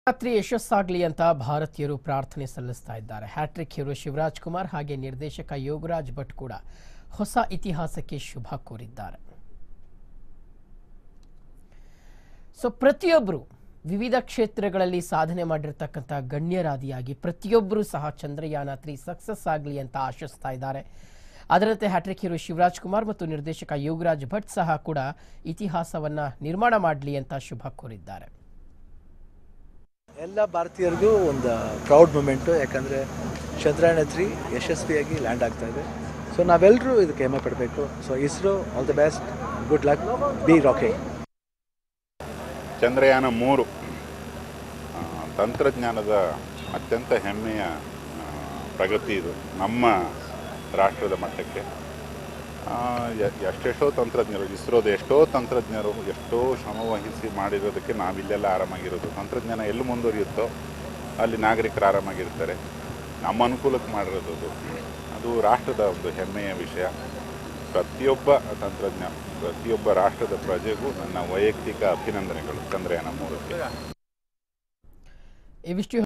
ರಾತ್ರಿ ಯಶಸ್ಸಾಗಲಿ ಅಂತ ಭಾರತೀಯರು ಪ್ರಾರ್ಥನೆ ಸಲ್ಲಿಸ್ತಾ ಇದ್ದಾರೆ ಹ್ಯಾಟ್ರಿಕ್ ಹೀರೋ ಶಿವರಾಜ್ ಕುಮಾರ್ ಹಾಗೆ ನಿರ್ದೇಶಕ ಯೋಗರಾಜ್ ಭಟ್ ಕೂಡ ಹೊಸ ಇತಿಹಾಸಕ್ಕೆ ಶುಭ ಕೋರಿದ್ದಾರೆ ಸೊ ಪ್ರತಿಯೊಬ್ಬರು ವಿವಿಧ ಕ್ಷೇತ್ರಗಳಲ್ಲಿ ಸಾಧನೆ ಮಾಡಿರ್ತಕ್ಕಂಥ ಗಣ್ಯರಾದಿಯಾಗಿ ಪ್ರತಿಯೊಬ್ಬರು ಸಹ ಚಂದ್ರಯಾನ ತ್ರೀ ಸಕ್ಸಸ್ ಆಗಲಿ ಅಂತ ಆಶಿಸ್ತಾ ಇದ್ದಾರೆ ಅದರಂತೆ ಹ್ಯಾಟ್ರಿಕ್ ಹೀರೋ ಶಿವರಾಜ್ ಕುಮಾರ್ ಮತ್ತು ನಿರ್ದೇಶಕ ಯೋಗರಾಜ್ ಭಟ್ ಸಹ ಕೂಡ ಇತಿಹಾಸವನ್ನ ನಿರ್ಮಾಣ ಮಾಡಲಿ ಅಂತ ಶುಭ ಕೋರಿದ್ದಾರೆ ಎಲ್ಲ ಭಾರತೀಯರಿಗೂ ಒಂದು ಪ್ರೌಡ್ ಮೂಮೆಂಟು ಯಾಕಂದರೆ ಚಂದ್ರಯಾನ ತ್ರೀ ಯಶಸ್ವಿಯಾಗಿ ಲ್ಯಾಂಡ್ ಆಗ್ತಾ ಇದೆ ಸೊ ನಾವೆಲ್ಲರೂ ಇದಕ್ಕೆ ಹೆಮ್ಮೆ ಪಡಬೇಕು so ISRO all the best good luck be rocking Chandrayaan ಮೂರು ಆ, ತಂತ್ರಜ್ಞಾನದ ಅತ್ಯಂತ ಹೆಮ್ಮೆಯ ಆ, ಪ್ರಗತಿ ಇದು ನಮ್ಮ ರಾಷ್ಟ್ರದ ಮಟ್ಟಕ್ಕೆ ಆ, ಎ- ಎಷ್ಟೆಷ್ಟೋ ತಂತ್ರಜ್ಞರು ಇಸ್ರೋದ ಎಷ್ಟೋ ತಂತ್ರಜ್ಞರು ಎಷ್ಟೋ ಶ್ರಮವಹಿಸಿ ಮಾಡಿರೋದಕ್ಕೆ ನಾವಿಲ್ಲೆಲ್ಲ ಆರಾಮಾಗಿರೋದು ತಂತ್ರಜ್ಞಾನ ಎಲ್ಲಿ ಮುಂದುವರಿಯುತ್ತೋ ಅಲ್ಲಿ ನಾಗರಿಕರು ಆರಾಮಾಗಿರ್ತಾರೆ ನಮ್ಮ ಅನುಕೂಲಕ್ಕೆ ಮಾಡಿರೋದು ಅದು. ಅದು ರಾಷ್ಟ್ರದ ಒಂದು ಹೆಮ್ಮೆಯ ವಿಷಯ ಪ್ರತಿಯೊಬ್ಬ ತಂತ್ರಜ್ಞ ಪ್ರತಿಯೊಬ್ಬ ರಾಷ್ಟ್ರದ ಪ್ರಜೆಗೂ ನನ್ನ ವೈಯಕ್ತಿಕ ಅಭಿನಂದನೆಗಳು ಚಂದ್ರಯಾನ ಮೂರಕ್ಕೆ ಇವಿಷ್ಟು